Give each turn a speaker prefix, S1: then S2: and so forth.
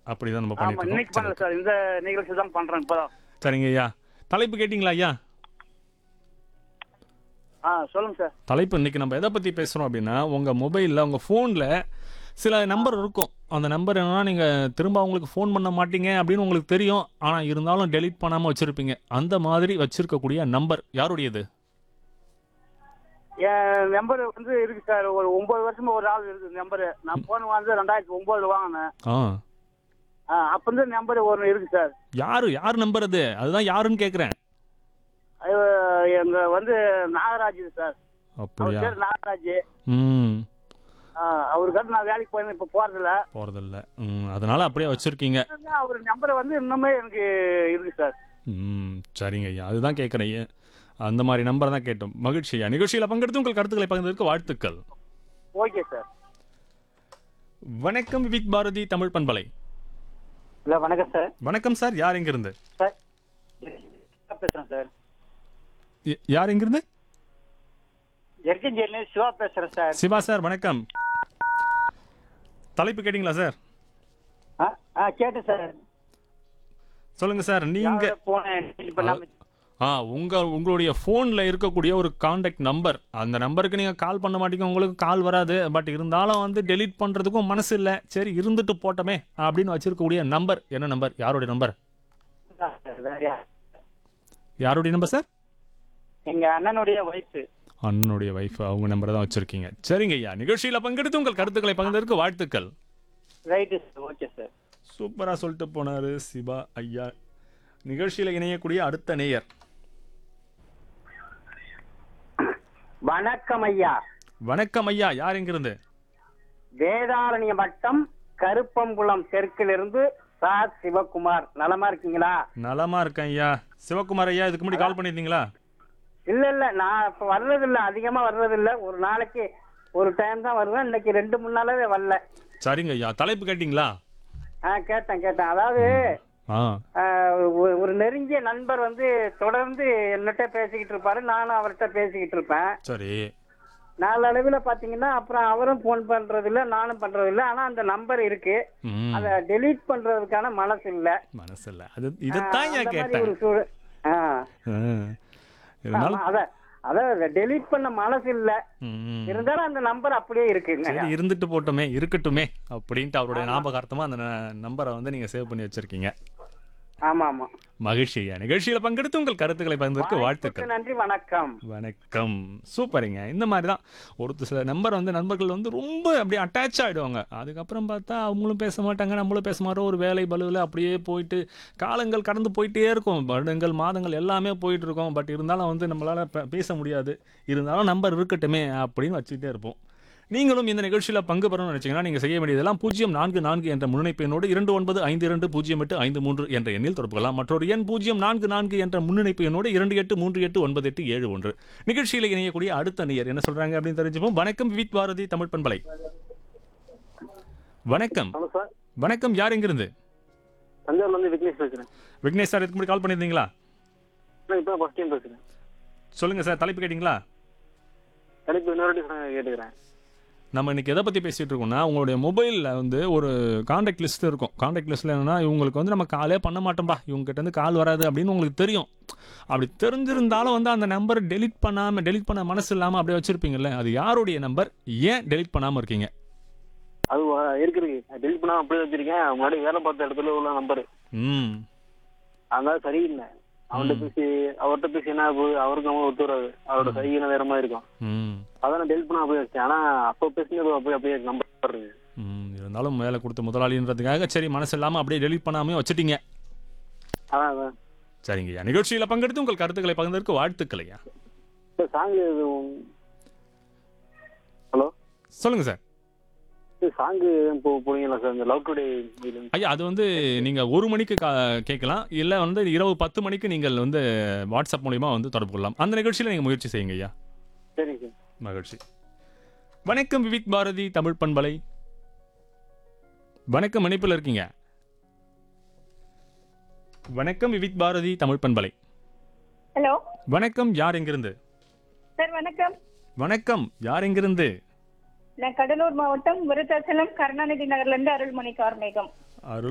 S1: அப்படிதான் நம்ம
S2: ஆமா
S1: பண்ணிட்டு
S2: இன்னைக்கு
S1: இருக்கோம்
S2: பண்ணல சார் இந்த நிகழ்ச்சி தான் பண்றேன் இப்பதான்
S1: சரி. சரிங்க ஐயா தலைப்பு கேட்டிங்களா ஐயா
S2: ஆ சொல்லுங்க சார்
S1: தலைப்பு இன்னைக்கு நம்ம எதை பற்றி பேசுகிறோம் அப்படின்னா உங்கள் மொபைலில் உங்கள் ஃபோனில் சில நம்பர் இருக்கும் அந்த நம்பர் என்னன்னா நீங்கள் திரும்ப அவங்களுக்கு ஃபோன் பண்ண மாட்டீங்க அப்படின்னு உங்களுக்கு தெரியும் ஆனால் இருந்தாலும் டெலீட் பண்ணாமல் வச்சுருப்பீங்க அந்த மாதிரி வச்சுருக்கக்கூடிய நம்பர் யாருடையது
S2: என் நம்பர் வந்து இருக்கு சார் ஒரு ஒன்பது வருஷமா ஒரு ஆள் இருக்கு நம்பர் நான் போன் வந்து ரெண்டாயிரத்தி ஒன்பதுல வாங்கினேன்
S1: ஆ
S2: ஆ, அப்ப இருந்து நம்பர் ஒன்று இருக்கு சார்
S1: யாரு யார் நம்பர் அது அதுதான் யாருன்னு கேட்குறேன்
S2: அது எங்க வந்து நாகராஜ் சார் அவர்
S1: அப்படியா
S2: பேர் நாகராஜ்
S1: ம்
S2: ஆ, அவருக்காக நான் வேலைக்கு போயிருந்தேன் இப்ப போறதில்ல
S1: போகிறதில்ல ம் அதனால் அப்படியே வச்சுருக்கீங்க
S2: அவர் நம்பர் வந்து இன்னுமே எனக்கு இருக்கு சார்
S1: ம் சரிங்க ஐயா அதுதான் கேட்குறேன் அந்த மாதிரி நம்பர் தான் கேட்டோம் மகிழ்ச்சி ஐயா நிகழ்ச்சியில் பங்கெடுத்து உங்கள் கருத்துக்களை பகிர்ந்ததற்கு வாழ்த்துக்கள்
S2: ஓகே சார்
S1: வணக்கம் விவிக் பாரதி தமிழ் பண்பலை
S2: இல்ல வணக்கம் சார்
S1: வணக்கம் சார் யார் எங்கிருந்து
S2: சார் பேசுறேன் சார்
S1: ய- யார் எங்கிருந்து
S2: எர்கஞ்சேரியில சிவா பேசுறேன் சார்
S1: சிவா சார் வணக்கம் தலைப்பு கேட்டிங்களா சார்
S2: ஆ ஆ கேட்டேன் சார்
S1: சொல்லுங்க சார் நீங்க
S2: போனேன் இப்ப நம்ம
S1: ஆ உங்க உங்களுடைய ஃபோனில் இருக்கக்கூடிய ஒரு காண்டாக்ட் நம்பர் அந்த நம்பருக்கு நீங்க கால் பண்ண மாட்டீங்க உங்களுக்கு கால் வராது பட் இருந்தாலும் வந்து டெலீட் பண்றதுக்கும் மனசு இல்லை சரி இருந்துட்டு போட்டோமே அப்படின்னு வச்சிருக்கக்கூடிய நம்பர் என்ன நம்பர் யாருடைய நம்பர்
S2: வேற யார்?
S1: யாருடைய நம்பர் சார்
S2: எங்க அண்ணனுடைய ஒய்ஃப்
S1: அண்ணனுடைய வைஃப் அவங்க நம்பரை தான் வச்சிருக்கீங்க சரிங்க ஐயா நிகழ்ச்சியில பங்கெடுத்து உங்கள் கருத்துக்களை பகிர்ந்ததற்கு வாழ்த்துக்கள்
S2: ரைட்டு சார் ஓகே சார்
S1: சூப்பரா சொல்லிட்டு போனாரு சிவா ஐயா நிகழ்ச்சியில இணையக்கூடிய அடுத்த நேயர்
S2: வணக்கம் ஐயா
S1: வணக்கம் ஐயா யார் எங்கிருந்து
S2: வேதாரண்ய வட்டம் கருப்பங்குளம் தெற்கிலிருந்து சார் சிவகுமார் நலமா இருக்கீங்களா
S1: நலமா இருக்கேன் ஐயா சிவகுமார் ஐயா இதுக்கு முன்னாடி கால் பண்ணியிருந்தீங்களா
S2: இல்ல இல்ல நான் இப்ப வர்றதில்ல அதிகமா வர்றதில்ல ஒரு நாளைக்கு ஒரு டைம் தான் வருவேன் இன்னைக்கு ரெண்டு மூணு நாளாவே வரல
S1: சரிங்க ஐயா தலைப்பு கேட்டிங்களா
S2: ஆ கேட்டேன் கேட்டேன் அதாவது
S1: ஆ
S2: ஆ, ஒரு- ஒரு நெருங்கிய நண்பர் வந்து தொடர்ந்து என்னட்ட பேசிக்கிட்டு இருப்பாரு நானும் அவர்கிட்ட பேசிக்கிட்டு இருப்பேன்
S1: சரி
S2: நாளடைவுல பாத்தீங்கன்னா அப்புறம் அவரும் போன் பண்றது இல்ல நானும் பண்றது இல்ல ஆனா அந்த நம்பர் இருக்கு
S1: ம்
S2: அத டெலீட் பண்றதுக்கான மனசு இல்ல
S1: மனசு இல்ல அது இதைத்தான்
S2: அந்த
S1: ஏன்
S2: மாதிரி
S1: கேட்டேன்
S2: ஒரு சூழல் ஆ.
S1: ஆ. இருந்தாலும்
S2: ஆமா, அத அத டெலீட் பண்ண மனசு இல்ல
S1: ம்.
S2: இருந்தாலும் அந்த நம்பர் அப்படியே இருக்குங்க
S1: சரி இருந்துட்டு போட்டோமே இருக்கட்டுமே அப்படின்ட்டு அவருடைய ஞாபகார்த்தமா அந்த ந- நம்பரை வந்து நீங்க சேவ் பண்ணி வச்சிருக்கீங்க
S2: ஆமா ஆமா
S1: மகிழ்ச்சி ஐயா நிகழ்ச்சியில பங்கெடுத்து உங்கள் கருத்துக்களை பகிர்ந்ததற்கு வாழ்த்துக்கள்
S2: நன்றி வணக்கம்
S1: வணக்கம் சூப்பருங்க இந்த மாதிரி தான் ஒரு சில நம்பர் வந்து நண்பர்கள் வந்து ரொம்ப அப்படியே அட்டாச் ஆகிடுவாங்க அதுக்கப்புறம் பார்த்தா அவங்களும் பேச மாட்டாங்க நம்மளும் பேச மாட்டோம் ஒரு வேலை பலுவில் அப்படியே போயிட்டு காலங்கள் கடந்து போயிட்டே இருக்கும் வருடங்கள் மாதங்கள் எல்லாமே போயிட்டு இருக்கோம் பட் இருந்தாலும் வந்து நம்மளால் பேச முடியாது இருந்தாலும் நம்பர் இருக்கட்டுமே அப்படின்னு வச்சுக்கிட்டே இருப்போம் நீங்களும் இந்த நிகழ்ச்சியில் பங்கு பெறணும்னு நினைச்சீங்கன்னா நீங்கள் செய்ய வேண்டியதெல்லாம் பூஜ்ஜியம் நான்கு நான்கு என்ற முன்னிணைப்பு எண்ணோடு இரண்டு ஒன்பது ஐந்து இரண்டு பூஜ்ஜியம் எட்டு ஐந்து மூன்று என்ற எண்ணில் தொடர்பு கொள்ளலாம் மற்றொரு எண் பூஜ்ஜியம் நான்கு நான்கு என்ற முன்னிணைப்பு எண்ணோடு இரண்டு எட்டு மூன்று எட்டு ஒன்பது எட்டு ஏழு ஒன்று நிகழ்ச்சியில் இணையக்கூடிய அடுத்த நேயர் என்ன சொல்றாங்க அப்படின்னு தெரிஞ்சுப்போம் வணக்கம் விவித் பாரதி தமிழ் பண்பலை வணக்கம்
S2: ஹலோ சார்
S1: வணக்கம் யார் எங்கிருந்து
S2: தஞ்சாவூர்ல இருந்து விக்னேஷ் பேசுறேன்
S1: விக்னேஷ் சார் இதுக்கு முன்னாடி கால் பண்ணியிருந்தீங்களா
S2: நான் இப்போ ஃபர்ஸ்ட் டைம் பேசுறேன்
S1: சொல்லுங்க சார் தலைப்பு கேட்டிங்களா
S2: எனக்கு இன்னொரு வாட்டி கேட்டுக்கிறேன்
S1: நம்ம இன்னைக்கு எதை பற்றி பேசிகிட்டு இருக்கோம்னா உங்களுடைய மொபைலில் வந்து ஒரு காண்டாக்ட் லிஸ்ட் இருக்கும் காண்டாக்ட் லிஸ்ட்டில் என்னன்னா இவங்களுக்கு வந்து நம்ம காலே பண்ண மாட்டோம்பா இவங்க கிட்ட இருந்து கால் வராது அப்படின்னு உங்களுக்கு தெரியும் அப்படி தெரிஞ்சிருந்தாலும் வந்து அந்த நம்பர் டெலிட் பண்ணாமல் டெலிட் பண்ண மனசு இல்லாமல் அப்படியே வச்சுருப்பீங்கல்ல அது யாருடைய நம்பர் ஏன் டெலிட் பண்ணாமல் இருக்கீங்க
S2: அது இருக்குது டெலிட் பண்ணாம அப்படியே வச்சிருக்கேன் முன்னாடி வேலை பார்த்த இடத்துல உள்ள நம்பர்
S1: ம்
S2: அதனால சரியில்லை அவன்கிட்ட பேசி அவர்கிட்ட பேசி என்ன ஆகுது அவருக்கு அவங்க ஒத்து வராது அவரோட சைகைலாம் வேற மாதிரி இருக்கும்
S1: ம்
S2: அதான் நான் டெலிட் பண்ண அப்படியே வச்சேன் ஆனா அப்போ பேசினது அப்படியே அப்படியே நம்பர் இருக்கு
S1: ம் இருந்தாலும் வேலை கொடுத்த முதலாளின்றதுக்காக சரி மனசு இல்லாமல் அப்படியே டெலிட் பண்ணாமே வச்சுட்டீங்க
S2: அதான் அதான்
S1: சரிங்கய்யா நிகழ்ச்சியில் பங்கெடுத்து உங்கள் கருத்துக்களை பகிர்ந்ததற்கு வாழ்த்துக்களையா
S2: சார் சாங் ஹலோ
S1: சொல்லுங்கள் சார்
S2: சாங்கு போ போறீங்களா சார் இந்த லவ் டுடே
S1: ஐயா அது வந்து நீங்கள் ஒரு மணிக்கு கா கேட்கலாம் இல்லை வந்து இரவு பத்து மணிக்கு நீங்கள் வந்து வாட்ஸ்அப் மூலிமா வந்து தொடர்பு கொள்ளலாம் அந்த நிகழ்ச்சியில் நீங்கள் முயற்சி செய்யுங்க ஐயா
S2: சரிங்க சார்
S1: மகிழ்ச்சி வணக்கம் விவிக் பாரதி தமிழ் பண்பலை வணக்கம் இணைப்பில் இருக்கீங்க வணக்கம் விவிக் பாரதி தமிழ் பண்பலை
S3: ஹலோ
S1: வணக்கம் யார் எங்கிருந்து
S3: சார் வணக்கம்
S1: வணக்கம் யார் எங்கிருந்து
S3: நான் கடலூர் மாவட்டம் விருத்தாச்சலம் கருணாநிதி நகர்ல இருந்து அருள்மணி கார்மேகம்
S1: அருள்